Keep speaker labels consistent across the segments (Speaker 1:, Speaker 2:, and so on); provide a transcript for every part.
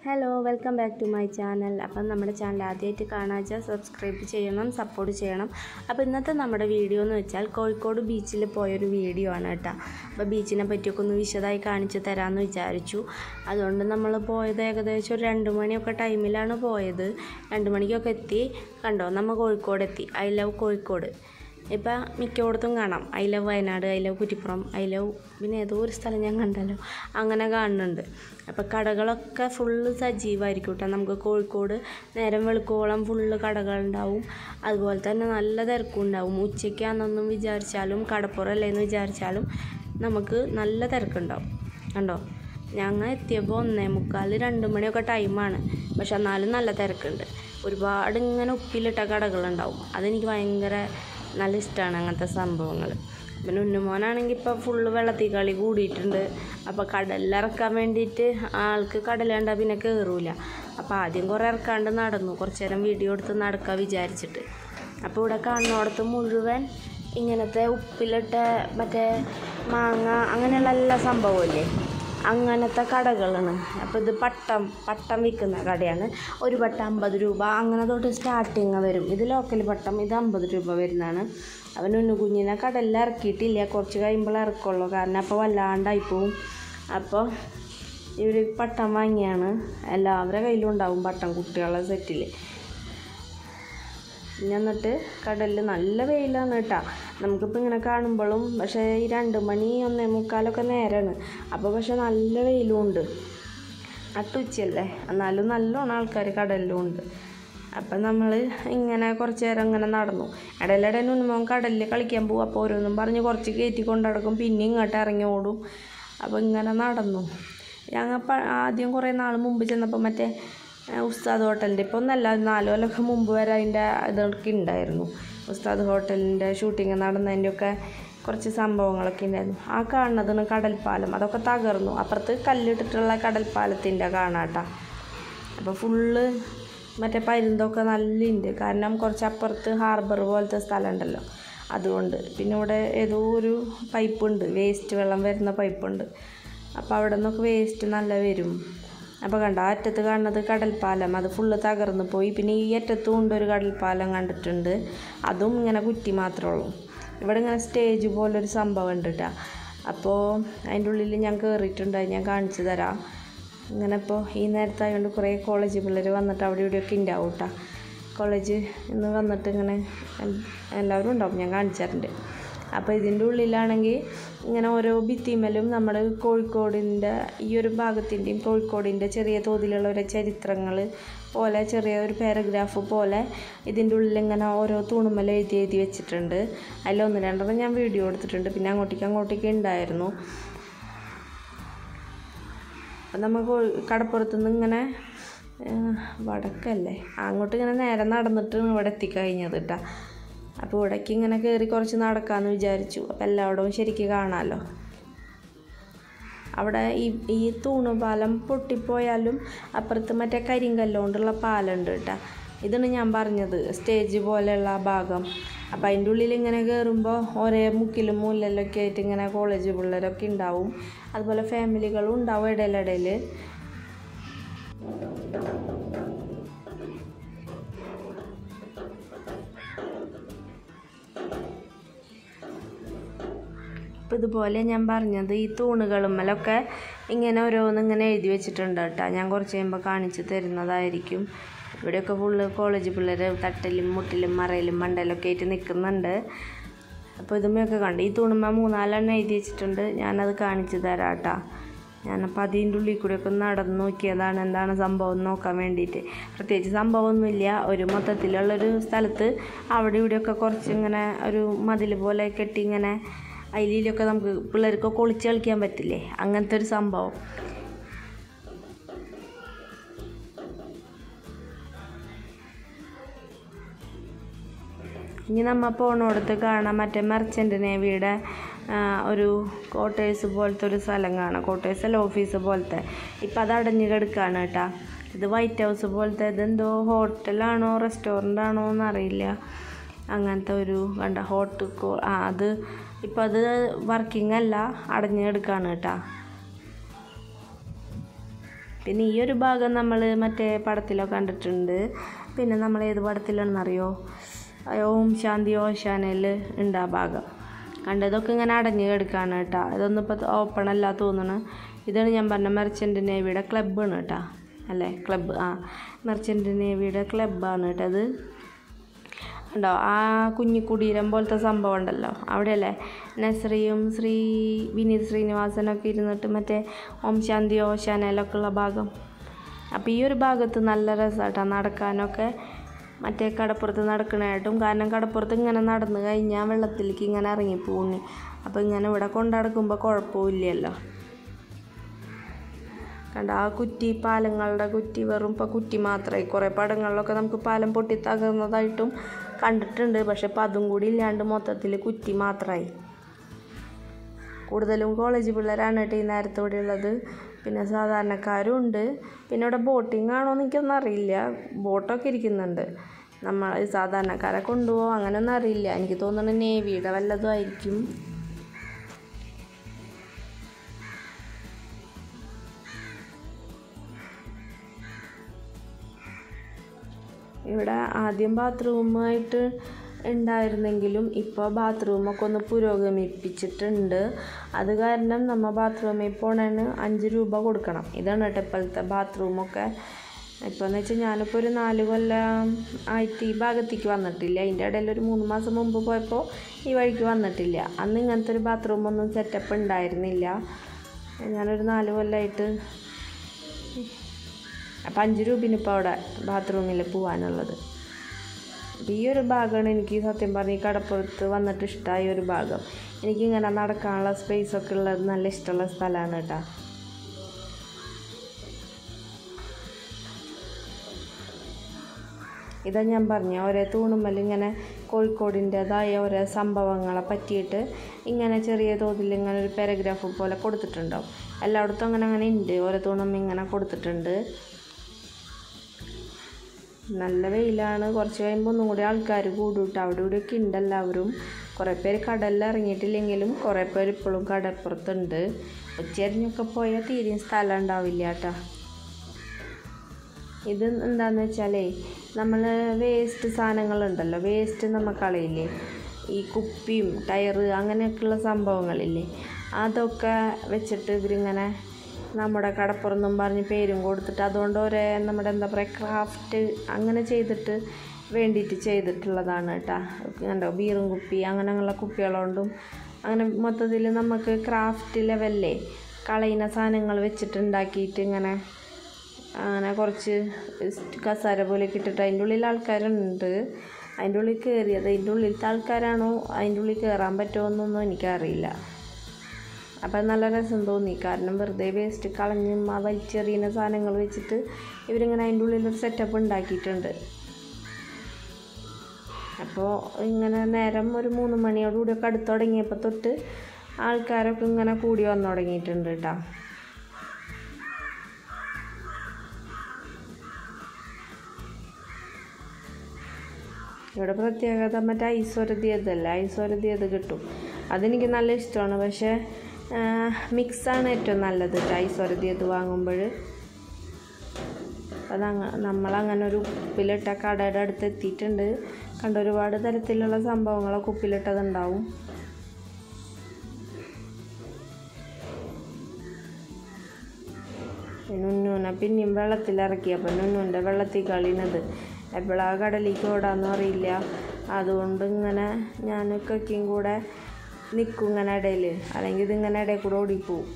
Speaker 1: hello welcome back to my channel അപ്പം നമ്മുടെ channel ആദ്യമായിട്ട് കാണാച്ചാൽ സബ്സ്ക്രൈബ് ചെയ്യണം സപ്പോർട്ട് ചെയ്യണം അപ്പോൾ ഇന്നത്തെ നമ്മുടെ വീഡിയോ എന്ന് വെച്ചാൽ കോഴിക്കോട് ബീച്ചിൽ പോയൊരു വീഡിയോ ആണ് കേട്ടോ അപ്പോൾ ബീച്ചിനെ പറ്റിയൊക്കെ ഒന്ന് വിശദമായി കാണിച്ചു തരാമെന്ന് വിചാരിച്ചു അതുകൊണ്ട് നമ്മൾ പോയത് ഏകദേശം ഒരു രണ്ട് മണിയൊക്കെ ടൈമിലാണ് പോയത് രണ്ട് മണിക്കൊക്കെ എത്തി കണ്ടോ നമ്മൾ കോഴിക്കോട് എത്തി ഐ ലവ് കോഴിക്കോട് ഇപ്പം മിക്കയിടത്തും കാണാം I love Wayanad I love Kuttippuram I love പിന്നെ ഏതോ ഒരു സ്ഥലം ഞാൻ കണ്ടല്ലോ അങ്ങനെ കാണുന്നുണ്ട് അപ്പോൾ കടകളൊക്കെ ഫുള്ള് സജീവമായിരിക്കും കേട്ടോ നമുക്ക് കോഴിക്കോട് നേരം വെളുക്കോളം ഫുള്ള് കടകളുണ്ടാവും അതുപോലെ തന്നെ നല്ല തിരക്കും ഉണ്ടാവും ഉച്ചയ്ക്കാണെന്നൊന്നും വിചാരിച്ചാലും കടപ്പുറമല്ലേ എന്ന് വിചാരിച്ചാലും നമുക്ക് നല്ല തിരക്കുണ്ടാവും കണ്ടോ ഞങ്ങൾ എത്തിയപ്പോൾ ഒന്നേ മുക്കാൽ രണ്ട് മണിയൊക്കെ ടൈമാണ് പക്ഷെ എന്നാലും നല്ല തിരക്കുണ്ട് ഒരുപാട് ഇങ്ങനെ ഉപ്പിലിട്ട കടകളുണ്ടാവും അതെനിക്ക് ഭയങ്കര നല്ല ഇഷ്ടമാണ് അങ്ങനത്തെ സംഭവങ്ങൾ പിന്നെ ഉന്നുമോനാണെങ്കിൽ ഇപ്പോൾ ഫുള്ള് വെള്ളത്തിൽ കളി കൂടിയിട്ടുണ്ട് അപ്പോൾ കടലിലിറക്കാൻ വേണ്ടിയിട്ട് ആൾക്ക് കടൽ കണ്ടാൽ പിന്നെ കയറൂല അപ്പോൾ ആദ്യം കുറേ ഇറക്കാണ്ട് നടന്നു കുറച്ച് നേരം വീഡിയോ എടുത്ത് നടക്കാൻ വിചാരിച്ചിട്ട് അപ്പോൾ ഇവിടെ കാണുന്നിടത്ത് മുഴുവൻ ഇങ്ങനത്തെ ഉപ്പിലിട്ട മറ്റേ മാങ്ങ അങ്ങനെയുള്ള എല്ലാ സംഭവമില്ലേ അങ്ങനത്തെ കടകളാണ് അപ്പോൾ ഇത് പട്ടം പട്ടം വിൽക്കുന്ന കടയാണ് ഒരു പട്ടം അമ്പത് രൂപ അങ്ങനെ തൊട്ട് സ്റ്റാർട്ടിങ് വരും ഇത് ലോക്കൽ പട്ടം ഇത് അമ്പത് രൂപ വരുന്നതാണ് അവൻ ഉണ്ണു കുഞ്ഞിനെ കടലിൽ ഇറക്കിയിട്ടില്ല കുറച്ച് കഴിയുമ്പോൾ ഇറക്കുള്ളൂ കാരണം അപ്പോൾ വല്ലാണ്ടായി പോവും അപ്പോൾ ഇവർ പട്ടം വാങ്ങിയാണ് എല്ലാവരുടെ കയ്യിലും ഉണ്ടാവും പട്ടം കുട്ടികളെ സെറ്റിൽ പിന്നെ എന്നിട്ട് കടലിൽ നല്ല വെയിലാണ് കേട്ടോ നമുക്കിപ്പോൾ ഇങ്ങനെ കാണുമ്പോഴും പക്ഷേ ഈ രണ്ട് മണി ഒന്നേ മുക്കാലൊക്കെ നേരമാണ് അപ്പോൾ പക്ഷെ നല്ല വെയിലും ഉണ്ട് അട്ടുച്ചയല്ലേ എന്നാലും നല്ലോണം ആൾക്കാർ കടലിലും ഉണ്ട് അപ്പം നമ്മൾ ഇങ്ങനെ കുറച്ച് നേരം ഇങ്ങനെ നടന്നു ഇടയിലിടയിൽ ഉണ്ണിമോൻ കടലിൽ കളിക്കാൻ പോകും അപ്പോൾ ഓരോന്നും പറഞ്ഞ് കുറച്ച് കയറ്റി കൊണ്ടടക്കും പിന്നെ ഇങ്ങോട്ട് ഇറങ്ങി ഓടും അപ്പോൾ ഇങ്ങനെ നടന്നു ഞങ്ങൾ ആദ്യം കുറേ നാൾ മുമ്പ് ചെന്നപ്പോൾ മറ്റേ ഉസ്താദ് ഹോട്ടലിൻ്റെ ഇപ്പോൾ ഒന്നല്ല നാല് കൊല്ലമൊക്കെ മുമ്പ് വരെ അതിൻ്റെ ഇതൊക്കെ ഉണ്ടായിരുന്നു ഉസ്താദ് ഹോട്ടലിൻ്റെ ഷൂട്ടിങ് നടന്നതിൻ്റെയൊക്കെ കുറച്ച് സംഭവങ്ങളൊക്കെ ഉണ്ടായിരുന്നു ആ കാണുന്നതാണ് കടൽപ്പാലം അതൊക്കെ തകർന്നു അപ്പുറത്ത് കല്ലിട്ടിട്ടുള്ള കടൽപ്പാലത്തിൻ്റെ കാണാട്ടാ അപ്പോൾ ഫുള്ള് മറ്റേ പരുന്തൊക്കെ നല്ല ഉണ്ട് കാരണം കുറച്ച് അപ്പുറത്ത് ഹാർബർ പോലത്തെ സ്ഥലം ഉണ്ടല്ലോ അതുകൊണ്ട് പിന്നെ ഇവിടെ ഏതോ ഒരു പൈപ്പ് ഉണ്ട് വേസ്റ്റ് വെള്ളം വരുന്ന പൈപ്പുണ്ട് അപ്പോൾ അവിടെ നിന്നൊക്കെ വേസ്റ്റ് നല്ല വരും അപ്പോൾ കണ്ട ആ അറ്റത്ത് കാണുന്നത് കടൽപ്പാലം അത് ഫുള്ള് തകർന്നു പോയി പിന്നെ ഈ അറ്റത്തും ഉണ്ട് ഒരു കടൽപ്പാലം കണ്ടിട്ടുണ്ട് അതും ഇങ്ങനെ കുറ്റി മാത്രമേ ഉള്ളൂ ഇവിടെ ഇങ്ങനെ സ്റ്റേജ് പോലൊരു സംഭവം ഉണ്ട് കേട്ടോ അപ്പോൾ അതിൻ്റെ ഉള്ളിൽ ഞാൻ കയറിയിട്ടുണ്ട് അത് ഞാൻ കാണിച്ചു തരാം ഇങ്ങനെ ഇപ്പോൾ ഈ നേരത്തായതുകൊണ്ട് കുറേ കോളേജ് പിള്ളേർ വന്നിട്ട് അവിടെ ഇവിടെയൊക്കെ ഉണ്ടാവും കേട്ടോ കോളേജ് ഇന്ന് വന്നിട്ട് ഇങ്ങനെ എല്ലാവരും ഉണ്ടാവും ഞാൻ കാണിച്ചു തരുന്നുണ്ട് അപ്പോൾ ഇതിൻ്റെ ഉള്ളിലാണെങ്കിൽ ഇങ്ങനെ ഓരോ ഭിത്തിമേലും നമ്മുടെ കോഴിക്കോടിൻ്റെ ഈ ഒരു ഭാഗത്തിൻ്റെയും കോഴിക്കോടിൻ്റെ ചെറിയ തോതിലുള്ള ഓരോ ചരിത്രങ്ങൾ പോലെ ചെറിയ ഒരു പാരഗ്രാഫ് പോലെ ഇതിൻ്റെ ഉള്ളിൽ ഇങ്ങനെ ഓരോ തൂണുമല എഴുതി എഴുതി വെച്ചിട്ടുണ്ട് അതിൽ ഒന്ന് രണ്ടെണ്ണം ഞാൻ വീഡിയോ എടുത്തിട്ടുണ്ട് പിന്നെ അങ്ങോട്ടേക്ക് അങ്ങോട്ടേക്ക് ഉണ്ടായിരുന്നു അപ്പം നമ്മൾ കടപ്പുറത്തുനിന്ന് ഇങ്ങനെ വടക്കല്ലേ അങ്ങോട്ട് ഇങ്ങനെ നേരെ നടന്നിട്ട് ഇവിടെ എത്തിക്കഴിഞ്ഞത് കേട്ടോ അപ്പോൾ ഇവിടേക്ക് ഇങ്ങനെ കയറി കുറച്ച് നടക്കാമെന്ന് വിചാരിച്ചു അപ്പോൾ എല്ലായിടവും ശരിക്ക് കാണാമല്ലോ അവിടെ ഈ ഈ തൂണുപാലം പൊട്ടിപ്പോയാലും അപ്പുറത്ത് മറ്റേ കരിങ്കല്ലുകൊണ്ടുള്ള പാലമുണ്ട് കേട്ടോ ഇതാണ് ഞാൻ പറഞ്ഞത് സ്റ്റേജ് പോലെയുള്ള ഭാഗം അപ്പോൾ അതിൻ്റെ ഉള്ളിൽ ഇങ്ങനെ കയറുമ്പോൾ ഒരേ മുക്കിലും മൂലയിലൊക്കെ ആയിട്ട് ഇങ്ങനെ കോളേജ് പിള്ളേരൊക്കെ ഉണ്ടാവും അതുപോലെ ഫാമിലികളും ഉണ്ടാവും ഇടയിലിടയിൽ അപ്പോൾ ഇതുപോലെ ഞാൻ പറഞ്ഞത് ഈ തൂണുകളുമ്മലൊക്കെ ഇങ്ങനെ ഓരോന്ന് ഇങ്ങനെ എഴുതി വെച്ചിട്ടുണ്ട് കേട്ടോ ഞാൻ കുറച്ച് കഴിയുമ്പോൾ കാണിച്ച് തരുന്നതായിരിക്കും ഇവിടെയൊക്കെ ഫുള്ള് കോളേജ് പിള്ളേർ തട്ടലും മുട്ടിലും മറയിലും മണ്ടയിലൊക്കെ ആയിട്ട് നിൽക്കുന്നുണ്ട് അപ്പോൾ ഇതുമ്മയൊക്കെ കണ്ട് ഈ തൂണുമ്മ മൂന്നാലെണ്ണം എഴുതി വെച്ചിട്ടുണ്ട് ഞാനത് കാണിച്ച് തരാം കേട്ടോ ഞാനപ്പോൾ അതിൻ്റെ ഉള്ളിൽ കൂടെയൊക്കെ നടന്ന് നോക്കിയതാണ് എന്താണ് സംഭവം നോക്കാൻ വേണ്ടിയിട്ട് പ്രത്യേകിച്ച് സംഭവമൊന്നുമില്ല ഒരു മൊത്തത്തിലുള്ളൊരു സ്ഥലത്ത് അവിടെ ഇവിടെയൊക്കെ കുറച്ച് ഇങ്ങനെ ഒരു മതിൽ പോലെ കെട്ടി ഇങ്ങനെ അതിലൊക്കെ നമുക്ക് പിള്ളേർക്കൊക്കെ ഒളിച്ച് കളിക്കാൻ പറ്റില്ലേ അങ്ങനത്തെ ഒരു സംഭവം ഇനി നമ്മൾ പോണോടത്ത് കാണാം മറ്റേ മെർച്ചൻ്റ് നേവിയുടെ ഒരു ക്വാർട്ടേഴ്സ് പോലത്തെ ഒരു സ്ഥലം കാണാം ക്വാർട്ടേഴ്സ് അല്ല ഓഫീസ് പോലത്തെ ഇപ്പം അത് അടഞ്ഞു കിടക്കുകയാണ് കേട്ടോ ഇത് വൈറ്റ് ഹൗസ് പോലത്തെ ഇതെന്തോ ഹോട്ടലാണോ റെസ്റ്റോറൻ്റ് ആണോ എന്നറിയില്ല അങ്ങനത്തെ ഒരു കണ്ട ഹോട്ട് ആ അത് ഇപ്പം അത് വർക്കിംഗ് അല്ല അടഞ്ഞു കിടക്കുകയാണ് കേട്ടോ പിന്നെ ഈ ഒരു ഭാഗം നമ്മൾ മറ്റേ പടത്തിലൊക്കെ കണ്ടിട്ടുണ്ട് പിന്നെ നമ്മൾ ഏത് പടത്തിലാണെന്നറിയോ ഓം ശാന്തി ഓശാനയിൽ ഉണ്ട് ആ ഭാഗം കണ്ടതൊക്കെ ഇങ്ങനെ അടഞ്ഞ് കിടക്കുകയാണ് കേട്ടോ ഇതൊന്നും ഇപ്പോൾ ഓപ്പൺ അല്ല തോന്നുന്നു ഇതാണ് ഞാൻ പറഞ്ഞ മെർച്ചൻ്റ് നേവിയുടെ ക്ലബ്ബാണ് കേട്ടോ അല്ലേ ക്ലബ്ബ് ആ മെർച്ചൻ്റ് നേവിയുടെ ക്ലബ്ബാണ് കേട്ടോ അത് ഉണ്ടോ ആ കുഞ്ഞു കുടീരം പോലത്തെ സംഭവം ഉണ്ടല്ലോ അവിടെയല്ലേ നസ്രിയും ശ്രീ വിനീത് ശ്രീനിവാസനൊക്കെ ഇരുന്നിട്ട് മറ്റേ ഓം ശാന്തി ഓശാനയിലൊക്കെ ഉള്ള ഭാഗം അപ്പോൾ ഈ ഒരു ഭാഗത്ത് നല്ല രസമായിട്ടാണ് നടക്കാനൊക്കെ മറ്റേ കടപ്പുറത്ത് നടക്കണായിട്ടും കാരണം കടപ്പുറത്ത് ഇങ്ങനെ നടന്നു കഴിഞ്ഞാൽ വെള്ളത്തിലേക്ക് ഇങ്ങനെ ഇറങ്ങിപ്പോണി അപ്പോൾ ഇങ്ങനെ ഇവിടെ കൊണ്ടടക്കുമ്പോൾ കുഴപ്പമില്ലല്ലോ കണ്ട ആ കുറ്റി പാലങ്ങളുടെ കുറ്റി വെറും ഇപ്പോൾ കുറ്റി മാത്രമായി കുറേ പടങ്ങളിലൊക്കെ നമുക്ക് പാലം പൊട്ടി തകർന്നതായിട്ടും കണ്ടിട്ടുണ്ട് പക്ഷെ ഇപ്പം അതും കൂടി ഇല്ലാണ്ട് മൊത്തത്തിൽ കുറ്റി മാത്രമായി കൂടുതലും കോളേജ് പിള്ളേരാണ് കേട്ടോ ഈ നേരത്തെ ഇവിടെ ഉള്ളത് പിന്നെ സാധാരണക്കാരും ഉണ്ട് പിന്നെ ഇവിടെ ബോട്ടിംഗ് ആണോ എന്ന് എനിക്കൊന്നും അറിയില്ല ബോട്ടൊക്കെ ഇരിക്കുന്നുണ്ട് നമ്മൾ സാധാരണക്കാരെ കൊണ്ടുപോകും അങ്ങനെയൊന്നും അറിയില്ല എനിക്ക് തോന്നുന്നു നേവിയുടെ വല്ലതും ആയിരിക്കും ഇവിടെ ആദ്യം ബാത്റൂമായിട്ട് ഉണ്ടായിരുന്നെങ്കിലും ഇപ്പോൾ ബാത്റൂമൊക്കെ ഒന്ന് പുരോഗമിപ്പിച്ചിട്ടുണ്ട് അത് കാരണം നമ്മൾ ബാത്റൂമിൽ പോണതിന് അഞ്ച് രൂപ കൊടുക്കണം ഇതാണ് കേട്ടോ ഇപ്പോഴത്തെ ബാത്റൂമൊക്കെ ഇപ്പോൾ എന്ന് വെച്ചാൽ ഞാനിപ്പോൾ ഒരു നാല് കൊല്ലം ആയിട്ട് ഈ ഭാഗത്തേക്ക് വന്നിട്ടില്ല അതിൻ്റെ ഇടയിൽ ഒരു മൂന്ന് മാസം മുമ്പ് പോയപ്പോൾ ഈ വഴിക്ക് വന്നിട്ടില്ല അന്ന് ഇങ്ങനത്തെ ഒരു ബാത്റൂമൊന്നും സെറ്റപ്പ് ഉണ്ടായിരുന്നില്ല ഞാനൊരു നാല് കൊല്ലമായിട്ട് അപ്പം അഞ്ച് രൂപയാണ് ഇപ്പോൾ അവിടെ ബാത്റൂമിൽ പോകാനുള്ളത് അപ്പം ഈ ഒരു ഭാഗമാണ് എനിക്ക് സത്യം പറഞ്ഞ ഈ കടപ്പുറത്ത് വന്നിട്ട് ഇഷ്ടമായ ഒരു ഭാഗം എനിക്കിങ്ങനെ നടക്കാനുള്ള സ്പേസൊക്കെ ഉള്ളത് നല്ല ഇഷ്ടമുള്ള സ്ഥലമാണ് കേട്ടോ ഇതാ ഞാൻ പറഞ്ഞ ഓരോ തൂണുമ്മൽ ഇങ്ങനെ കോഴിക്കോടിൻ്റെതായ ഓരോ സംഭവങ്ങളെ പറ്റിയിട്ട് ഇങ്ങനെ ചെറിയ തോതിൽ ഇങ്ങനെ ഒരു പാരഗ്രാഫ് പോലെ കൊടുത്തിട്ടുണ്ടാവും എല്ലായിടത്തും അങ്ങനെ അങ്ങനെ ഉണ്ട് ഓരോ തൂണും ഇങ്ങനെ കൊടുത്തിട്ടുണ്ട് നല്ല വെയിലാണ് കുറച്ച് കഴിയുമ്പോൾ ഒന്നും കൂടി ആൾക്കാർ കൂടും കേട്ടോ അവിടെ ഇവിടെയൊക്കെ ഉണ്ട് എല്ലാവരും കുറേ പേര് കടലിൽ ഇറങ്ങിയിട്ടില്ലെങ്കിലും കുറേ പേര് ഇപ്പോഴും കടപ്പുറത്തുണ്ട് ഉച്ചരിഞ്ഞൊക്കെ പോയാൽ തീരെയും സ്ഥലം ഉണ്ടാവില്ല കേട്ടോ ഇത് എന്താണെന്ന് വെച്ചാലേ നമ്മൾ വേസ്റ്റ് സാധനങ്ങളുണ്ടല്ലോ വേസ്റ്റ് നമ്മൾ കളയില്ലേ ഈ കുപ്പിയും ടയറ് അങ്ങനെയൊക്കെയുള്ള സംഭവങ്ങളില്ലേ അതൊക്കെ വെച്ചിട്ട് ഇവരിങ്ങനെ നമ്മുടെ കടപ്പുറന്നും പറഞ്ഞ് പേരും കൊടുത്തിട്ട് അതുകൊണ്ട് ഒരേ നമ്മുടെ എന്താ പറയുക ക്രാഫ്റ്റ് അങ്ങനെ ചെയ്തിട്ട് വേണ്ടിയിട്ട് ചെയ്തിട്ടുള്ളതാണ് കേട്ടോ കണ്ടോ ബീറും കുപ്പി അങ്ങനെയുള്ള കുപ്പികളുകൊണ്ടും അങ്ങനെ മൊത്തത്തിൽ നമുക്ക് ക്രാഫ്റ്റ് ലെവലിലെ കളയുന്ന സാധനങ്ങൾ വെച്ചിട്ട് ഉണ്ടാക്കിയിട്ട് ഇങ്ങനെ അങ്ങനെ കുറച്ച് കസാര പോലെയൊക്കെ ഇട്ടിട്ട് അതിൻ്റെ ഉള്ളിൽ ആൾക്കാരുണ്ട് അതിൻ്റെ ഉള്ളിൽ കയറിയത് അതിൻ്റെ ഉള്ളിലത്തെ ആൾക്കാരാണോ അതിൻ്റെ ഉള്ളിൽ കയറാൻ പറ്റുമോ എന്നൊന്നും എനിക്കറിയില്ല അപ്പം നല്ല രസം തോന്നി കാരണം വെറുതെ വേസ്റ്റ് കളഞ്ഞ് ആ വലിച്ചെറിയുന്ന സാധനങ്ങൾ വെച്ചിട്ട് ഇവരിങ്ങനെ അതിൻ്റെ ഉള്ളിലൊരു സെറ്റപ്പ് ഉണ്ടാക്കിയിട്ടുണ്ട് അപ്പോൾ ഇങ്ങനെ നേരം ഒരു മൂന്ന് മണിയോടുകൂടിയൊക്കെ അടുത്ത് തുടങ്ങിയപ്പോൾ തൊട്ട് ആൾക്കാരൊക്കെ ഇങ്ങനെ കൂടി വന്നു തുടങ്ങിയിട്ടുണ്ട് കേട്ടോ ഇവിടെ പ്രത്യേകത മറ്റേ ഐശ്വര്യതയതല്ല ഐശ്വര്യതയത് കിട്ടും അതെനിക്ക് നല്ല ഇഷ്ടമാണ് പക്ഷേ മിക്സാണ് ഏറ്റവും നല്ലത് ഐശ്വര്യതയത് വാങ്ങുമ്പോൾ അത് നമ്മളങ്ങനെ ഒരു ഉപ്പിലിട്ട കടയുടെ അടുത്ത് എത്തിയിട്ടുണ്ട് കണ്ട ഒരുപാട് തരത്തിലുള്ള സംഭവങ്ങളൊക്കെ ഉപ്പിലിട്ടതുണ്ടാവും നുന്നൂനെ പിന്നെയും വെള്ളത്തിലിറക്കി അപ്പം നുന്നൂൻ്റെ വെള്ളത്തിൽ കളിയുന്നത് എപ്പോഴാണ് കടലിലേക്ക് ഓടാന്ന് അറിയില്ല അതുകൊണ്ട് ഇങ്ങനെ ഞാൻ കൊക്കിയും കൂടെ നിൽക്കും ഇങ്ങനെ ഇടയിൽ അല്ലെങ്കിൽ ഇതിങ്ങനെ ഇടയിൽ കൂടെ ഓടിപ്പോവും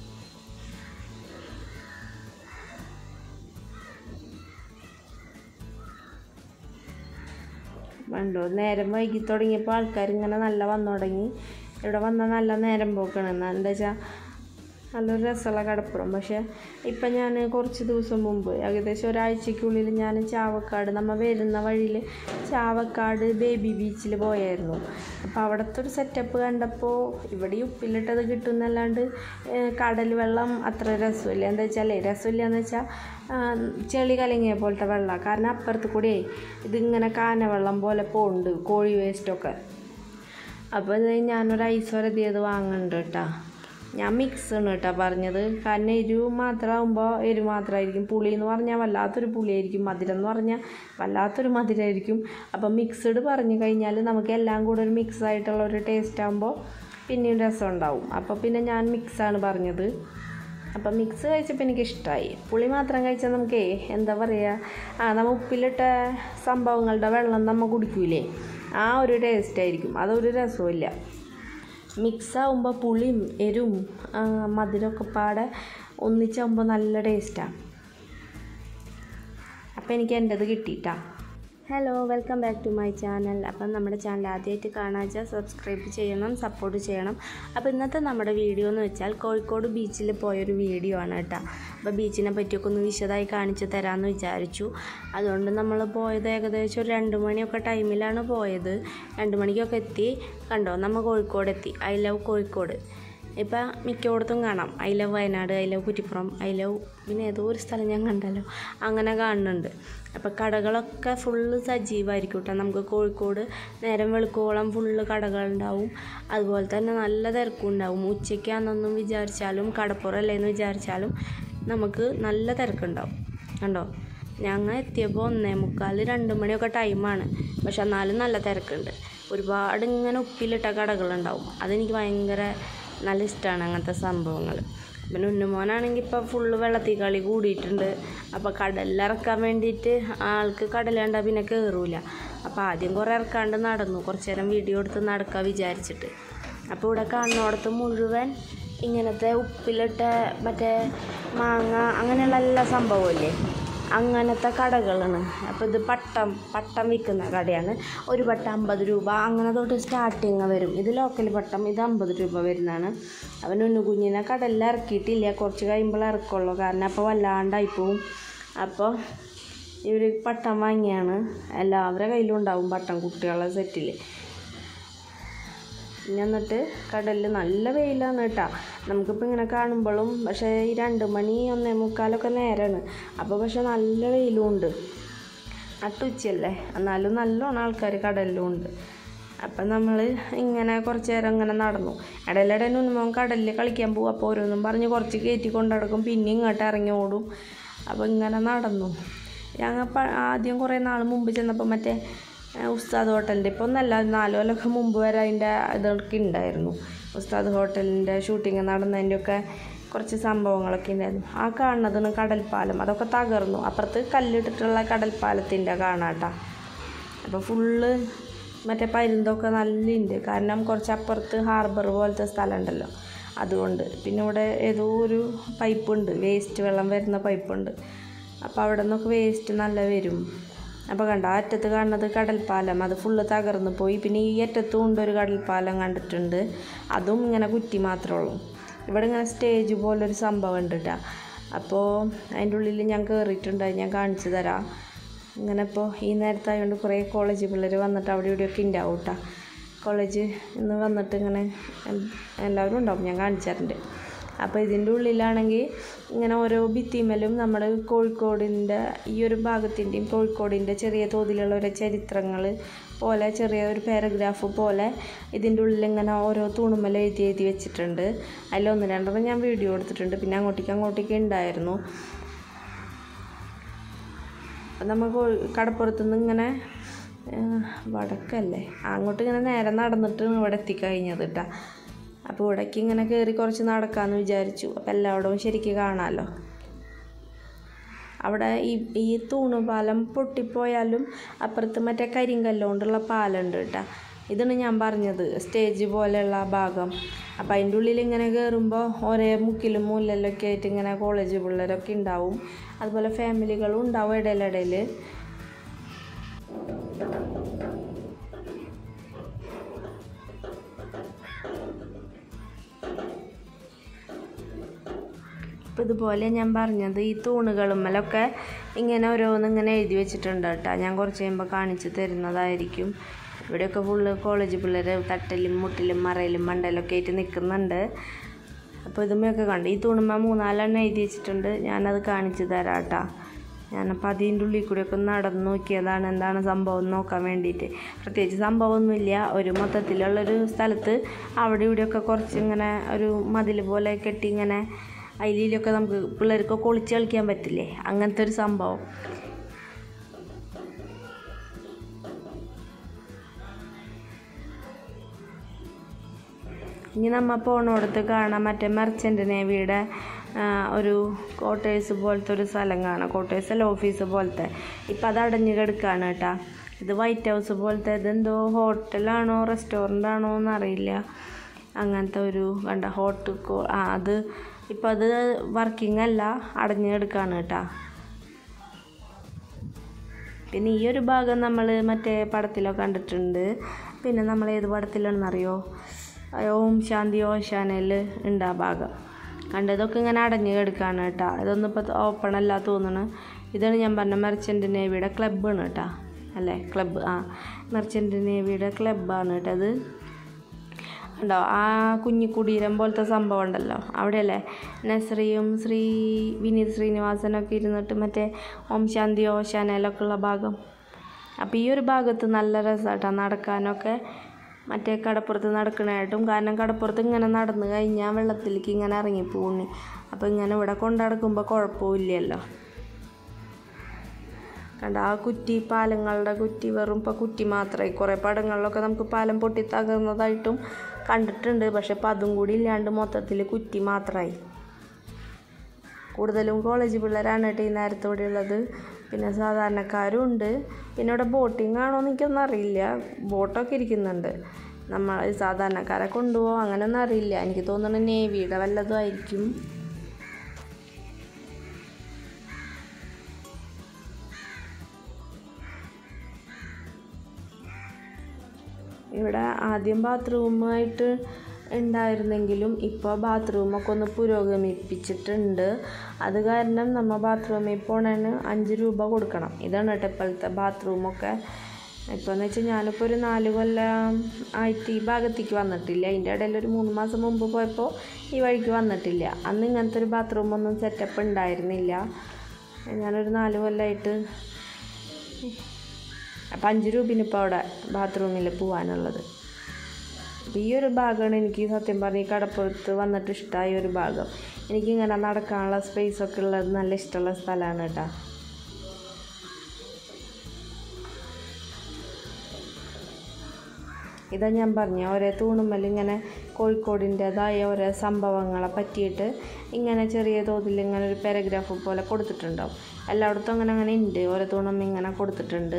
Speaker 1: വേണ്ടോ നേരം വൈകി തുടങ്ങിയപ്പോൾ ആൾക്കാർ ഇങ്ങനെ നല്ല വന്നു തുടങ്ങി ഇവിടെ വന്നാൽ നല്ല നേരം പോക്കണം എന്താ വെച്ചാൽ നല്ലൊരു രസമുള്ള കടപ്പുറം പക്ഷേ ഇപ്പം ഞാൻ കുറച്ച് ദിവസം മുമ്പ് ഏകദേശം ഒരാഴ്ചക്കുള്ളിൽ ഞാൻ ചാവക്കാട് നമ്മൾ വരുന്ന വഴിയിൽ ചാവക്കാട് ബേബി ബീച്ചിൽ പോയായിരുന്നു അപ്പോൾ അവിടുത്തെ ഒരു സെറ്റപ്പ് കണ്ടപ്പോൾ ഇവിടെ ഉപ്പിലിട്ടത് കിട്ടുന്നല്ലാണ്ട് കടൽ വെള്ളം അത്ര രസമില്ല എന്താ വെച്ചാൽ രസമില്ല എന്ന് വെച്ചാൽ ചെളി കലങ്ങിയ പോലത്തെ വെള്ളമാണ് കാരണം അപ്പുറത്ത് കൂടെ ഇതിങ്ങനെ കാനവെള്ളം പോലെ പോകുന്നുണ്ട് കോഴി വേസ്റ്റൊക്കെ അപ്പോൾ ഇത് ഞാനൊരു ഐസ് വരതിയത് വാങ്ങുന്നുണ്ട് കേട്ടോ ഞാൻ മിക്സ് ആണ് കേട്ടോ പറഞ്ഞത് കാരണം എരിവ് മാത്രമാകുമ്പോൾ എരിവ് മാത്രമായിരിക്കും പുളി എന്ന് പറഞ്ഞാൽ വല്ലാത്തൊരു പുളിയായിരിക്കും മധുരം എന്ന് പറഞ്ഞാൽ വല്ലാത്തൊരു മധുരമായിരിക്കും അപ്പം മിക്സ്ഡ് പറഞ്ഞു കഴിഞ്ഞാൽ നമുക്ക് എല്ലാം കൂടെ ഒരു മിക്സ് ആയിട്ടുള്ള ഒരു ടേസ്റ്റ് ആകുമ്പോൾ പിന്നെയും രസം ഉണ്ടാവും അപ്പോൾ പിന്നെ ഞാൻ മിക്സാണ് പറഞ്ഞത് അപ്പം മിക്സ് കഴിച്ചപ്പോൾ എനിക്ക് ഇഷ്ടമായി പുളി മാത്രം കഴിച്ചാൽ നമുക്കേ എന്താ പറയുക ആ നമ്മൾ ഉപ്പിലിട്ട സംഭവങ്ങളുടെ വെള്ളം നമ്മൾ കുടിക്കൂലേ ആ ഒരു ടേസ്റ്റ് ആയിരിക്കും അതൊരു രസമില്ല മിക്സ് ആകുമ്പോൾ പുളിയും എരിവും ആ, മധുരമൊക്കെ പാടെ ഒന്നിച്ചാകുമ്പോൾ നല്ല ടേസ്റ്റാണ് അപ്പോൾ എനിക്ക് എൻ്റെത് കിട്ടിയിട്ടാ hello welcome back to my channel അപ്പം നമ്മുടെ ചാനൽ ആദ്യമായിട്ട് കാണാൻ വെച്ചാൽ സബ്സ്ക്രൈബ് ചെയ്യണം സപ്പോർട്ട് ചെയ്യണം അപ്പോൾ ഇന്നത്തെ നമ്മുടെ വീഡിയോ എന്ന് വെച്ചാൽ കോഴിക്കോട് ബീച്ചിൽ പോയൊരു വീഡിയോ ആണ് കേട്ടോ അപ്പോൾ ബീച്ചിനെ പറ്റിയൊക്കെ ഒന്ന് വിശദമായി കാണിച്ചു തരാമെന്ന് വിചാരിച്ചു അതുകൊണ്ട് നമ്മൾ പോയത് ഏകദേശം ഒരു രണ്ട് മണിയൊക്കെ ടൈമിലാണ് പോയത് രണ്ട് മണിക്കൊക്കെ എത്തി കണ്ടോ നമ്മൾ കോഴിക്കോട് എത്തി ഐ ലവ് കോഴിക്കോട് ഇപ്പം മിക്കയിടത്തും കാണാം I love Wayanad I love Kuttippuram I love പിന്നെ ഏതോ ഒരു സ്ഥലം ഞാൻ കണ്ടല്ലോ അങ്ങനെ കാണുന്നുണ്ട് അപ്പോൾ കടകളൊക്കെ ഫുള്ള് സജീവമായിരിക്കും കേട്ടോ നമുക്ക് കോഴിക്കോട് നേരം വെളുക്കോളം ഫുള്ള് കടകളുണ്ടാവും അതുപോലെ തന്നെ നല്ല തിരക്കും ഉണ്ടാവും ഉച്ചയ്ക്കാണെന്നൊന്നും വിചാരിച്ചാലും കടപ്പുറമല്ലേ എന്ന് വിചാരിച്ചാലും നമുക്ക് നല്ല തിരക്കുണ്ടാവും കണ്ടോ ഞങ്ങൾ എത്തിയപ്പോൾ ഒന്നേ മുക്കാൽ രണ്ട് മണിയൊക്കെ ടൈമാണ് പക്ഷെ എന്നാലും നല്ല തിരക്കുണ്ട് ഒരുപാട് ഇങ്ങനെ ഉപ്പിലിട്ട കടകളുണ്ടാവും അതെനിക്ക് ഭയങ്കര നല്ല ഇഷ്ടമാണ് അങ്ങനത്തെ സംഭവങ്ങൾ പിന്നെ ഉണ്ണുമോനാണെങ്കിൽ ഇപ്പോൾ ഫുള്ള് വെള്ളത്തിൽ കളി കൂടിയിട്ടുണ്ട് അപ്പോൾ കടലിലിറക്കാൻ വേണ്ടിയിട്ട് ആൾക്ക് കടലേണ്ട പിന്നെ കയറൂല അപ്പോൾ ആദ്യം കുറേ ഇറക്കാണ്ട് നടന്നു കുറച്ച് നേരം വീഡിയോ എടുത്ത് നടക്കാൻ വിചാരിച്ചിട്ട് അപ്പോൾ ഇവിടെ കാണുന്നിടത്ത് മുഴുവൻ ഇങ്ങനത്തെ ഉപ്പിലിട്ട മറ്റേ മാങ്ങ അങ്ങനെയുള്ള എല്ലാ സംഭവമില്ലേ അങ്ങനത്തെ കടകളാണ് അപ്പോൾ ഇത് പട്ടം പട്ടം വിൽക്കുന്ന കടയാണ് ഒരു പട്ടം അമ്പത് രൂപ അങ്ങനെ തൊട്ട് സ്റ്റാർട്ടിങ് വരും ഇത് ലോക്കൽ പട്ടം ഇത് അമ്പത് രൂപ വരുന്നതാണ് അവൻ ഉണ്ണു കുഞ്ഞിനെ കടലിൽ ഇറക്കിയിട്ടില്ല കുറച്ച് കഴിയുമ്പോൾ ഇറക്കുള്ളൂ കാരണം അപ്പോൾ വല്ലാണ്ടായി പോവും അപ്പോൾ ഇവർ പട്ടം വാങ്ങിയാണ് എല്ലാവരുടെ കയ്യിലും ഉണ്ടാവും പട്ടം കുട്ടികളുടെ സെറ്റിൽ പിന്നെ എന്നിട്ട് കടലിൽ നല്ല വെയിലാണ് കേട്ടോ നമുക്കിപ്പോൾ ഇങ്ങനെ കാണുമ്പോഴും പക്ഷേ ഈ രണ്ട് മണി ഒന്നേ മുക്കാലൊക്കെ നേരമാണ് അപ്പോൾ പക്ഷേ നല്ല വെയിലും ഉണ്ട് നട്ടുച്ചയല്ലേ എന്നാലും നല്ലോണം ആൾക്കാർ കടലിലും ഉണ്ട് അപ്പം നമ്മൾ ഇങ്ങനെ കുറച്ച് നേരം ഇങ്ങനെ നടന്നു ഇടയിലിടെ ഉണ്ണിമോൻ കടലിൽ കളിക്കാൻ പോകും അപ്പോൾ ഓരോന്നും പറഞ്ഞ് കുറച്ച് കയറ്റി കൊണ്ടടക്കും പിന്നെ ഇങ്ങോട്ട് ഇറങ്ങി ഓടും അപ്പോൾ ഇങ്ങനെ നടന്നു ഞങ്ങൾ പ- ആദ്യം കുറേ നാൾ മുമ്പ് ചെന്നപ്പോൾ മറ്റേ ഏഹ് ഉസ്താദ് ഹോട്ടലിൻ്റെ ഇപ്പോൾ ഒന്നല്ല നാലോ കൊല്ലമൊക്കെ മുമ്പ് വരെ അതിൻ്റെ ഇതൊക്കെ ഉണ്ടായിരുന്നു ഉസ്താദ് ഹോട്ടലിൻ്റെ ഷൂട്ടിങ് നടന്നതിൻ്റെയൊക്കെ കുറച്ച് സംഭവങ്ങളൊക്കെ ഉണ്ടായിരുന്നു ആ കാണുന്നതാണ് കടൽപ്പാലം അതൊക്കെ തകർന്നു അപ്പുറത്ത് കല്ലിട്ടിട്ടുള്ള കടൽപ്പാലത്തിൻ്റെ കാണാട്ടാ അപ്പോൾ ഫുള്ള് മറ്റേ പരുന്തൊക്കെ നല്ല ഉണ്ട് കാരണം കുറച്ച് അപ്പുറത്ത് ഹാർബർ പോലത്തെ സ്ഥലം ഉണ്ടല്ലോ അതുകൊണ്ട് പിന്നെ ഇവിടെ ഏതോ ഒരു പൈപ്പ് ഉണ്ട് വേസ്റ്റ് വെള്ളം വരുന്ന പൈപ്പുണ്ട് അപ്പോൾ അവിടെ നിന്നൊക്കെ വേസ്റ്റ് നല്ല വരും അപ്പോൾ കണ്ട ആ അറ്റത്ത് കാണുന്നത് കടൽപ്പാലം അത് ഫുള്ള് തകർന്നു പോയി പിന്നെ ഈ അറ്റത്തും ഉണ്ട് ഒരു കടൽപ്പാലം കണ്ടിട്ടുണ്ട് അതും ഇങ്ങനെ കുറ്റി മാത്രമേ ഉള്ളൂ ഇവിടെ ഇങ്ങനെ സ്റ്റേജ് പോലൊരു സംഭവം ഉണ്ട് കേട്ടോ അപ്പോൾ അതിൻ്റെ ഉള്ളിൽ ഞാൻ കയറിയിട്ടുണ്ട് അത് ഞാൻ കാണിച്ചു തരാം ഇങ്ങനെ ഇപ്പോൾ ഈ നേരത്തായതുകൊണ്ട് കുറേ കോളേജ് പിള്ളേർ വന്നിട്ട് അവിടെ ഇവിടെയൊക്കെ ഉണ്ടാവും കേട്ടോ കോളേജ് ഇന്ന് വന്നിട്ട് ഇങ്ങനെ എൽ- എല്ലാവരും ഉണ്ടാവും ഞാൻ കാണിച്ചു തരുന്നുണ്ട് അപ്പോൾ ഇതിൻ്റെ ഉള്ളിലാണെങ്കിൽ ഇങ്ങനെ ഓരോ ഭിത്തിമേലും നമ്മുടെ കോഴിക്കോടിൻ്റെ ഈ ഒരു ഭാഗത്തിൻ്റെയും കോഴിക്കോടിൻ്റെ ചെറിയ തോതിലുള്ള ഓരോ ചരിത്രങ്ങൾ പോലെ ചെറിയ ഒരു പാരഗ്രാഫ് പോലെ ഇതിൻ്റെ ഉള്ളിൽ ഇങ്ങനെ ഓരോ തൂണുമല എഴുതി എഴുതി വെച്ചിട്ടുണ്ട് അതിലൊന്ന് രണ്ടെണ്ണം ഞാൻ വീഡിയോ എടുത്തിട്ടുണ്ട് പിന്നെ അങ്ങോട്ടേക്ക് അങ്ങോട്ടേക്ക് ഉണ്ടായിരുന്നു അപ്പം നമ്മൾ കോഴി കടപ്പുറത്ത് നിന്ന് ഇങ്ങനെ ഏഹ്, വടക്കല്ലേ അങ്ങോട്ട് ഇങ്ങനെ നേരെ നടന്നിട്ട് ഇവിടെ എത്തിക്കഴിഞ്ഞത് കേട്ടോ അപ്പോൾ ഇവിടേക്ക് ഇങ്ങനെ കയറി കുറച്ച് നടക്കാമെന്ന് വിചാരിച്ചു അപ്പോൾ എല്ലായിടവും ശരിക്ക് കാണാമല്ലോ അവിടെ ഈ ഈ തൂണുപാലം പൊട്ടിപ്പോയാലും അപ്പുറത്ത് മറ്റേ കരിങ്കല്ല് കൊണ്ടുള്ള പാലമുണ്ട് കേട്ടോ ഇതാണ് ഞാൻ പറഞ്ഞത് സ്റ്റേജ് പോലെയുള്ള ആ ഭാഗം അപ്പം അതിൻ്റെ ഉള്ളിൽ ഇങ്ങനെ കയറുമ്പോൾ ഒരേ മുക്കിലും മൂലയിലൊക്കെ ആയിട്ട് ഇങ്ങനെ കോളേജ് പിള്ളേരൊക്കെ ഉണ്ടാവും അതുപോലെ ഫാമിലികളും ഉണ്ടാവും ഇടയിലിടയിൽ അപ്പോൾ ഇതുപോലെ ഞാൻ പറഞ്ഞത് ഈ തൂണുകളുമ്മലൊക്കെ ഇങ്ങനെ ഓരോന്ന് ഇങ്ങനെ എഴുതി വെച്ചിട്ടുണ്ട് കേട്ടോ ഞാൻ കുറച്ച് കഴിയുമ്പോൾ കാണിച്ച് തരുന്നതായിരിക്കും ഇവിടെയൊക്കെ ഫുള്ള് കോളേജ് പിള്ളേർ തട്ടലും മുട്ടിലും മറയിലും മണ്ടയിലൊക്കെ ആയിട്ട് നിൽക്കുന്നുണ്ട് അപ്പോൾ ഇതുമ്മയൊക്കെ കണ്ട് ഈ തൂണുമ്മ മൂന്നാലെണ്ണം എഴുതി വെച്ചിട്ടുണ്ട് ഞാനത് കാണിച്ച് തരാം കേട്ടോ ഞാനപ്പോൾ അതിൻ്റെ ഉള്ളിൽ കൂടിയൊക്കെ ഒന്ന് നടന്ന് നോക്കിയതാണ് എന്താണ് സംഭവം എന്ന് നോക്കാൻ വേണ്ടിയിട്ട് പ്രത്യേകിച്ച് സംഭവമൊന്നുമില്ല ഒരു മൊത്തത്തിലുള്ളൊരു സ്ഥലത്ത് അവിടെ ഇവിടെയൊക്കെ കുറച്ച് ഇങ്ങനെ ഒരു മതിൽ പോലെ കെട്ടി ഇങ്ങനെ അതിലൊക്കെ നമുക്ക് പിള്ളേർക്കൊക്കെ ഒളിച്ച് കളിക്കാൻ പറ്റില്ലേ അങ്ങനത്തെ ഒരു സംഭവം ഇനി നമ്മ പോണോടത്ത് കാണാം മറ്റേ മെർച്ചൻ്റ് നേവിയുടെ ആ, ഒരു ക്വാർട്ടേഴ്സ് പോലത്തെ ഒരു സ്ഥലം കാണാം ക്വാർട്ടേഴ്സ് അല്ല ഓഫീസ് പോലത്തെ ഇപ്പം അത് അടഞ്ഞു കിടക്കുകയാണ് കേട്ടാ ഇത് വൈറ്റ് ഹൗസ് പോലത്തെ ഇതെന്തോ ഹോട്ടലാണോ റെസ്റ്റോറൻ്റ് ആണോ എന്നറിയില്ല അങ്ങനത്തെ ഒരു കണ്ട ഹോട്ട് കോ ആ അത് ഇപ്പം അത് വർക്കിംഗ് അല്ല അടഞ്ഞു കിടക്കുകയാണ് കേട്ടാ പിന്നെ ഈ ഒരു ഭാഗം നമ്മൾ മറ്റേ പടത്തിലൊക്കെ കണ്ടിട്ടുണ്ട് പിന്നെ നമ്മൾ ഏത് പടത്തിലാണെന്നറിയോ ഓം ശാന്തി ഓശാനയിൽ ഉണ്ട് ആ ഭാഗം കണ്ടതൊക്കെ ഇങ്ങനെ അടഞ്ഞു കിടക്കുകയാണ് കേട്ടോ ഇതൊന്നും ഇപ്പോൾ ഓപ്പൺ അല്ല തോന്നുന്നു ഇതാണ് ഞാൻ പറഞ്ഞ മെർച്ചൻ്റ് നേവിയുടെ ക്ലബ്ബാണ് കേട്ടോ അല്ലേ ക്ലബ്ബ് ആ മെർച്ചൻ്റ് നേവിയുടെ ക്ലബ്ബാണ് കേട്ടോ അത് ഉണ്ടോ ആ കുഞ്ഞു കുടീരം പോലത്തെ സംഭവം ഉണ്ടല്ലോ അവിടെയല്ലേ നസ്രിയും ശ്രീ വിനീത് ശ്രീനിവാസനൊക്കെ ഇരുന്നിട്ട് മറ്റേ ഓം ശാന്തി ഓശാനയിലൊക്കെ ഉള്ള ഭാഗം അപ്പോൾ ഈ ഒരു ഭാഗത്ത് നല്ല രസമായിട്ടാണ് നടക്കാനൊക്കെ മറ്റേ കടപ്പുറത്ത് നടക്കണായിട്ടും കാരണം കടപ്പുറത്ത് ഇങ്ങനെ നടന്നു കഴിഞ്ഞാൽ വെള്ളത്തിലേക്ക് ഇങ്ങനെ ഇറങ്ങിപ്പോണി അപ്പോൾ ഇങ്ങനെ ഇവിടെ കൊണ്ടടക്കുമ്പോൾ കുഴപ്പമില്ലല്ലോ കണ്ട ആ കുറ്റി പാലങ്ങളുടെ കുറ്റി വെറും ഇപ്പോൾ കുറ്റി മാത്രമായി കുറേ പടങ്ങളിലൊക്കെ നമുക്ക് പാലം പൊട്ടി തകർന്നതായിട്ടും കണ്ടിട്ടുണ്ട് പക്ഷെ ഇപ്പം അതും കൂടി ഇല്ലാണ്ട് മൊത്തത്തിൽ കുറ്റി മാത്രമായി കൂടുതലും കോളേജ് പിള്ളേരാണ് കേട്ടോ ഈ നേരത്തെ ഇവിടെ ഉള്ളത് പിന്നെ സാധാരണക്കാരും ഉണ്ട് പിന്നെ ഇവിടെ ബോട്ടിംഗ് ആണോ എന്ന് എനിക്കൊന്നും അറിയില്ല ബോട്ടൊക്കെ ഇരിക്കുന്നുണ്ട് നമ്മൾ സാധാരണക്കാരെ കൊണ്ടുപോകും അങ്ങനെയൊന്നും അറിയില്ല എനിക്ക് തോന്നുന്നു നേവിയുടെ വല്ലതും ആയിരിക്കും ഇവിടെ ആദ്യം ബാത്റൂമായിട്ട് ഉണ്ടായിരുന്നെങ്കിലും ഇപ്പോൾ ബാത്റൂമൊക്കെ ഒന്ന് പുരോഗമിപ്പിച്ചിട്ടുണ്ട് അത് കാരണം നമ്മൾ ബാത്റൂമിൽ പോണതിന് അഞ്ച് രൂപ കൊടുക്കണം ഇതാണ് കേട്ടോ ഇപ്പോഴത്തെ ബാത്റൂമൊക്കെ ഇപ്പോൾ എന്ന് വെച്ചാൽ ഞാനിപ്പോൾ ഒരു നാല് കൊല്ലം ആയിട്ട് ഈ ഭാഗത്തേക്ക് വന്നിട്ടില്ല അതിൻ്റെ ഇടയിൽ ഒരു മൂന്ന് മാസം മുമ്പ് പോയപ്പോൾ ഈ വഴിക്ക് വന്നിട്ടില്ല അന്ന് ഇങ്ങനത്തെ ഒരു ബാത്റൂമൊന്നും സെറ്റപ്പ് ഉണ്ടായിരുന്നില്ല ഞാനൊരു നാല് കൊല്ലമായിട്ട് അപ്പം അഞ്ച് രൂപന് ഇപ്പോൾ അവിടെ ബാത്റൂമിൽ പോകാനുള്ളത് അപ്പോൾ ഈ ഒരു ഭാഗമാണ് എനിക്ക് സത്യം പറഞ്ഞ ഈ കടപ്പുറത്ത് വന്നിട്ട് ഇഷ്ടമായ ഒരു ഭാഗം എനിക്കിങ്ങനെ നടക്കാനുള്ള സ്പേസൊക്കെ ഉള്ളത് നല്ല ഇഷ്ടമുള്ള സ്ഥലമാണ് കേട്ടോ ഇതാ ഞാൻ പറഞ്ഞ ഓരോ തൂണുമ്മൽ ഇങ്ങനെ കോഴിക്കോടിൻ്റെതായ ഓരോ സംഭവങ്ങളെ പറ്റിയിട്ട് ഇങ്ങനെ ചെറിയ തോതിൽ ഇങ്ങനെ ഒരു പാരഗ്രാഫ് പോലെ കൊടുത്തിട്ടുണ്ടാവും എല്ലായിടത്തും അങ്ങനെ അങ്ങനെ ഉണ്ട് ഓരോ തൂണും ഇങ്ങനെ കൊടുത്തിട്ടുണ്ട്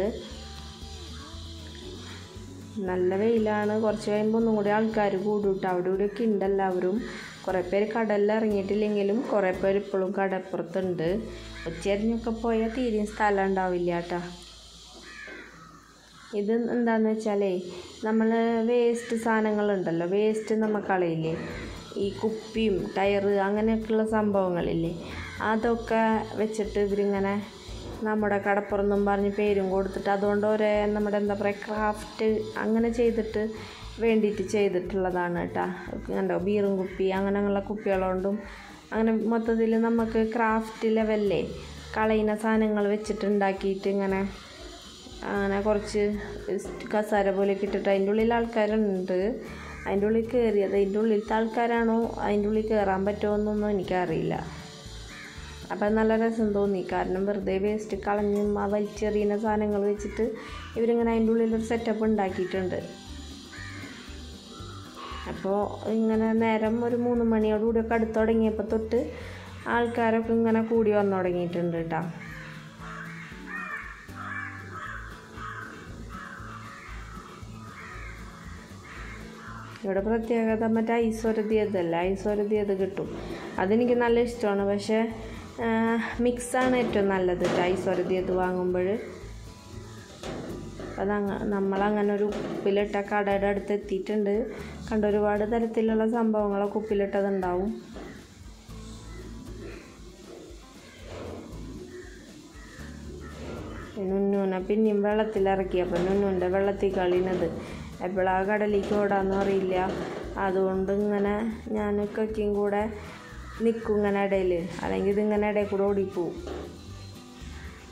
Speaker 1: നല്ല വെയിലാണ് കുറച്ച് കഴിയുമ്പോൾ ഒന്നും കൂടി ആൾക്കാർ കൂടും കേട്ടോ അവിടെ ഇവിടെയൊക്കെ ഉണ്ട് എല്ലാവരും കുറേ പേര് കടലിൽ ഇറങ്ങിയിട്ടില്ലെങ്കിലും കുറേ പേര് ഇപ്പോഴും കടപ്പുറത്തുണ്ട് ഉച്ചരിഞ്ഞൊക്കെ പോയാൽ തീരെയും സ്ഥലം ഉണ്ടാവില്ല കേട്ടോ ഇത് എന്താണെന്ന് വെച്ചാലേ നമ്മൾ വേസ്റ്റ് സാധനങ്ങളുണ്ടല്ലോ വേസ്റ്റ് നമ്മൾ കളയില്ലേ ഈ കുപ്പിയും ടയറ് അങ്ങനെയൊക്കെയുള്ള സംഭവങ്ങളില്ലേ അതൊക്കെ വെച്ചിട്ട് ഇവരിങ്ങനെ നമ്മുടെ കടപ്പുറന്നും പറഞ്ഞ് പേരും കൊടുത്തിട്ട് അതുകൊണ്ട് ഒരേ നമ്മുടെ എന്താ പറയുക ക്രാഫ്റ്റ് അങ്ങനെ ചെയ്തിട്ട് വേണ്ടിയിട്ട് ചെയ്തിട്ടുള്ളതാണ് കേട്ടോ കണ്ടോ ബീറും കുപ്പി അങ്ങനെയുള്ള കുപ്പികളുകൊണ്ടും അങ്ങനെ മൊത്തത്തിൽ നമുക്ക് ക്രാഫ്റ്റ് ലെവലിലേ കളയുന്ന സാധനങ്ങൾ വെച്ചിട്ട് ഉണ്ടാക്കിയിട്ട് ഇങ്ങനെ അങ്ങനെ കുറച്ച് കസാര പോലെ ഇട്ടിട്ട് അതിൻ്റെ ഉള്ളിൽ ആൾക്കാരുണ്ട് അതിൻ്റെ ഉള്ളിൽ കയറിയത് അതിൻ്റെ ഉള്ളിലത്തെ ആൾക്കാരാണോ അതിൻ്റെ ഉള്ളിൽ കയറാൻ പറ്റുമോ എന്നൊന്നും എനിക്കറിയില്ല അപ്പം നല്ല രസം തോന്നി കാരണം വെറുതെ വേസ്റ്റ് കളഞ്ഞും ആ വലിച്ചെറിയുന്ന സാധനങ്ങൾ വെച്ചിട്ട് ഇവരിങ്ങനെ അതിൻ്റെ ഉള്ളിലൊരു സെറ്റപ്പ് ഉണ്ടാക്കിയിട്ടുണ്ട് അപ്പോൾ ഇങ്ങനെ നേരം ഒരു മൂന്ന് മണിയോടുകൂടിയൊക്കെ അടുത്ത് തുടങ്ങിയപ്പോൾ തൊട്ട് ആൾക്കാരൊക്കെ ഇങ്ങനെ കൂടി വന്നു തുടങ്ങിയിട്ടുണ്ട് കേട്ടോ ഇവിടെ പ്രത്യേകത മറ്റേ ഐശ്വര്യതയതല്ല ഐശ്വര്യതയത് കിട്ടും അതെനിക്ക് നല്ല ഇഷ്ടമാണ് പക്ഷേ മിക്സാണ് ഏറ്റവും നല്ലത് ഐശ്വര്യതയത് വാങ്ങുമ്പോൾ അത് നമ്മളങ്ങനെ ഒരു ഉപ്പിലിട്ട കടയുടെ അടുത്ത് എത്തിയിട്ടുണ്ട് കണ്ട ഒരുപാട് തരത്തിലുള്ള സംഭവങ്ങളൊക്കെ ഉപ്പിലിട്ടതുണ്ടാവും നുന്നൂനെ പിന്നെയും വെള്ളത്തിലിറക്കി അപ്പം നുന്നൂൻ്റെ വെള്ളത്തിൽ കളിയുന്നത് എപ്പോഴാ കടലിലേക്ക് ഓടാന്ന് അറിയില്ല അതുകൊണ്ട് ഇങ്ങനെ ഞാൻ കൊക്കും കൂടെ നിൽക്കും ഇങ്ങനെ ഇടയിൽ അല്ലെങ്കിൽ ഇതിങ്ങനെ ഇടയിൽ കൂടെ ഓടിപ്പോവും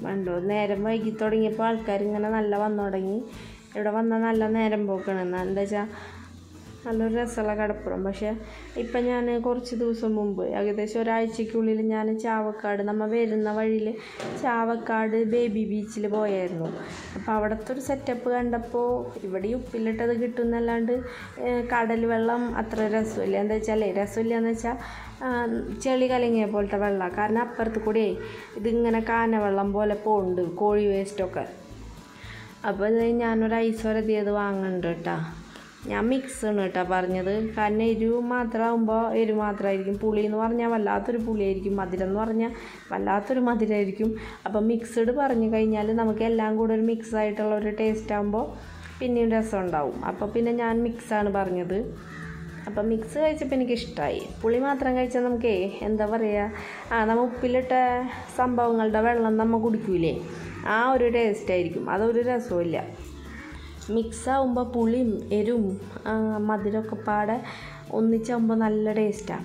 Speaker 1: വേണ്ടോ നേരം വൈകി തുടങ്ങിയപ്പോൾ ആൾക്കാർ ഇങ്ങനെ നല്ല വന്നു തുടങ്ങി ഇവിടെ വന്നാൽ നല്ല നേരം പോക്കണം എന്നാ എന്താ വെച്ചാൽ നല്ലൊരു രസമുള്ള കടപ്പുറം പക്ഷേ ഇപ്പം ഞാൻ കുറച്ച് ദിവസം മുമ്പ് ഏകദേശം ഒരാഴ്ചയ്ക്കുള്ളിൽ ഞാൻ ചാവക്കാട് നമ്മൾ വരുന്ന വഴിയിൽ ചാവക്കാട് ബേബി ബീച്ചിൽ പോയായിരുന്നു അപ്പോൾ അവിടുത്തെ ഒരു സെറ്റപ്പ് കണ്ടപ്പോൾ ഇവിടെ ഈ ഉപ്പിലിട്ടത് കിട്ടുന്നല്ലാണ്ട് ഏഹ്, കടൽ വെള്ളം അത്ര രസമില്ല എന്താ വെച്ചാലേ രസമില്ല എന്ന് വെച്ചാൽ ചെളി കലങ്ങിയ പോലത്തെ വെള്ളമാണ് കാരണം അപ്പുറത്ത് കൂടെ ഇതിങ്ങനെ കാനവെള്ളം പോലെ പോകുന്നുണ്ട് കോഴി വേസ്റ്റൊക്കെ അപ്പോൾ ഇത് ഞാനൊരു ഐസ് വരതിയത് വാങ്ങുന്നുണ്ട് കേട്ടോ ഞാൻ മിക്സ് ആണ് കേട്ടോ പറഞ്ഞത് കാരണം എരിവ് മാത്രമാകുമ്പോൾ എരിവ് മാത്രമായിരിക്കും പുളി എന്ന് പറഞ്ഞാൽ വല്ലാത്തൊരു പുളിയായിരിക്കും മധുരം എന്ന് പറഞ്ഞാൽ വല്ലാത്തൊരു മധുരമായിരിക്കും അപ്പോൾ മിക്സ്ഡ് പറഞ്ഞു കഴിഞ്ഞാൽ നമുക്ക് എല്ലാം കൂടെ ഒരു മിക്സ് ആയിട്ടുള്ള ഒരു ടേസ്റ്റ് ആകുമ്പോൾ പിന്നെയും രസം ഉണ്ടാവും അപ്പോൾ പിന്നെ ഞാൻ മിക്സാണ് പറഞ്ഞത് അപ്പം മിക്സ് കഴിച്ചപ്പോൾ എനിക്ക് ഇഷ്ടമായി പുളി മാത്രം കഴിച്ചാൽ നമുക്കേ എന്താ പറയുക ആ നമ്മൾ ഉപ്പിലിട്ട സംഭവങ്ങളുടെ വെള്ളം നമ്മൾ കുടിക്കൂലേ ആ ഒരു ടേസ്റ്റ് ആയിരിക്കും അതൊരു രസമില്ല മിക്സ് ആകുമ്പോൾ പുളിയും എരും ആ, മധുരമൊക്കെ പാടെ ഒന്നിച്ചാകുമ്പോൾ നല്ല ടേസ്റ്റാണ്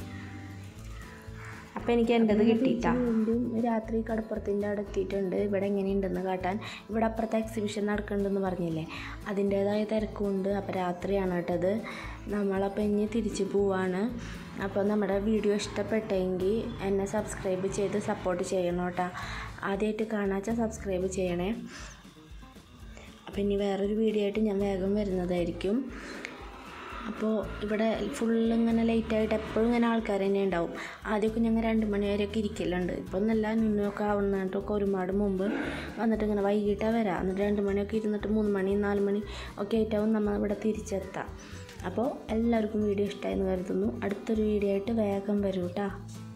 Speaker 1: അപ്പോൾ എനിക്ക് എൻ്റെത് കിട്ടിയിട്ടാ വീണ്ടും രാത്രി കടപ്പുറത്തിൻ്റെ അവിടെ എത്തിയിട്ടുണ്ട് ഇവിടെ എങ്ങനെയുണ്ടെന്ന് കാട്ടാൻ ഇവിടെ അപ്പുറത്തെ എക്സിബിഷൻ നടക്കുന്നുണ്ടെന്ന് പറഞ്ഞില്ലേ അതിൻ്റേതായ തിരക്കുണ്ട് അപ്പോൾ രാത്രിയാണ് കേട്ടത് നമ്മളപ്പോൾ ഇനി തിരിച്ച് പോവാണ് അപ്പോൾ നമ്മുടെ വീഡിയോ ഇഷ്ടപ്പെട്ടെങ്കിൽ എന്നെ സബ്സ്ക്രൈബ് ചെയ്ത് സപ്പോർട്ട് ചെയ്യണം കേട്ടോ ആദ്യമായിട്ട് കാണാച്ചാൽ സബ്സ്ക്രൈബ് ചെയ്യണേ അപ്പോൾ ഇനി വേറൊരു വീഡിയോ ആയിട്ട് ഞാൻ വേഗം വരുന്നതായിരിക്കും അപ്പോൾ ഇവിടെ ഫുള്ള് ഇങ്ങനെ ലേറ്റായിട്ട് എപ്പോഴും ഇങ്ങനെ ആൾക്കാർ തന്നെ ഉണ്ടാവും ആദ്യമൊക്കെ ഞങ്ങൾ രണ്ട് മണി വരെയൊക്കെ ഇരിക്കലുണ്ട് ഇപ്പം ഒന്നല്ല നിന്നൊക്കെ ആവുന്നിട്ടൊക്കെ ഒരുപാട് മുമ്പ് വന്നിട്ട് ഇങ്ങനെ വൈകിട്ടാണ് വരാം എന്നിട്ട് രണ്ട് മണിയൊക്കെ ഇരുന്നിട്ട് മൂന്ന് മണി നാല് മണി ഒക്കെ ആയിട്ടാവും നമ്മൾ ഇവിടെ തിരിച്ചെത്താം അപ്പോൾ എല്ലാവർക്കും വീഡിയോ ഇഷ്ടമായെന്ന് കരുതുന്നു അടുത്തൊരു വീഡിയോ ആയിട്ട് വേഗം വരൂ കേട്ടോ